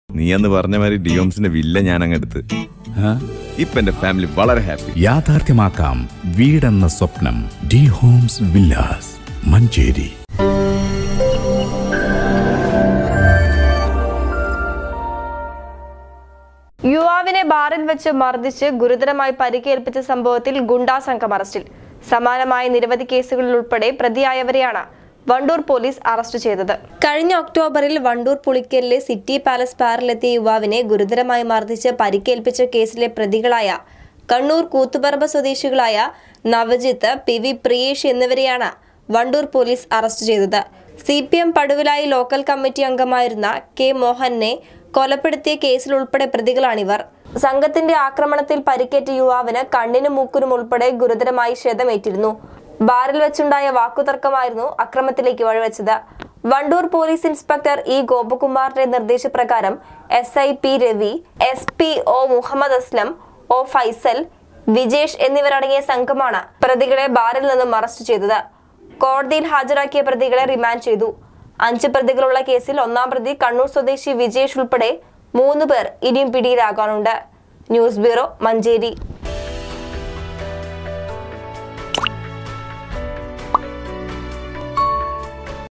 നീ അന്ന് പറഞ്ഞ മാതിരി ഡിയോംസിന്റെ വില്ല ഞാൻ അങ്ങെടുത്ത് ഇപ്പൊ എന്റെ ഫാമിലി വളരെ ഹാപ്പി യാഥാർത്ഥ്യമാക്കാം വീടെന്ന സ്വപ്നം ഡി ഹോംസ് വില്ലാസ് മഞ്ചേരി യുവാവിനെ ബാറിൽ വെച്ച് മർദ്ദിച്ച് ഗുരുതരമായി പരിക്കേൽപ്പിച്ച സംഭവത്തിൽ ഗുണ്ടാ സംഘം അറസ്റ്റിൽ സമാനമായ നിരവധി കേസുകളിൽ ഉൾപ്പെടെ പ്രതിയായവരെയാണ് വണ്ടൂർ പോലീസ് അറസ്റ്റ് ചെയ്തത് കഴിഞ്ഞ ഒക്ടോബറിൽ വണ്ടൂർ പുളിക്കലിലെ സിറ്റി പാലസ് ബാറിലെത്തിയ യുവാവിനെ ഗുരുതരമായി മർദ്ദിച്ച് പരിക്കേൽപ്പിച്ച കേസിലെ പ്രതികളായ കണ്ണൂർ കൂത്തുപറമ്പ് സ്വദേശികളായ നവജിത്ത് പി വി പ്രിയേഷ് എന്നിവരെയാണ് വണ്ടൂർ പോലീസ് അറസ്റ്റ് ചെയ്തത് സി പി എം പടുവിലായി ലോക്കൽ കമ്മിറ്റി അംഗമായിരുന്ന കെ മോഹനെ കൊലപ്പെടുത്തിയ കേസിൽ ഉൾപ്പെടെ പ്രതികളാണിവർ സംഘത്തിന്റെ ആക്രമണത്തിൽ പരിക്കേറ്റ യുവാവിന് കണ്ണിനും മൂക്കിനും ഉൾപ്പെടെ ഗുരുതരമായി ക്ഷതമേറ്റിരുന്നു ബാറിൽ വെച്ചുണ്ടായ വാക്കുതർക്കമായിരുന്നു അക്രമത്തിലേക്ക് വഴിവെച്ചത് വണ്ടൂർ പോലീസ് ഇൻസ്പെക്ടർ ഇ ഗോപകുമാറിന്റെ നിർദ്ദേശപ്രകാരം S I P Ravi S P O Muhammad Aslam O Faisal Vijesh എന്നിവരടങ്ങിയ സംഘമാണ് പ്രതികളെ ബാറിൽ നിന്നും അറസ്റ്റ് ചെയ്തത് കോടതിയിൽ ഹാജരാക്കിയ പ്രതികളെ റിമാൻഡ് ചെയ്തു അഞ്ച് പ്രതികളുള്ള കേസിൽ ഒന്നാം പ്രതി കണ്ണൂർ സ്വദേശി വിജേഷ് ഉൾപ്പെടെ മൂന്ന് പേർ ഇനിയും പിടിയിലാകാനുണ്ട് ന്യൂസ് ബ്യൂറോ മഞ്ചേരി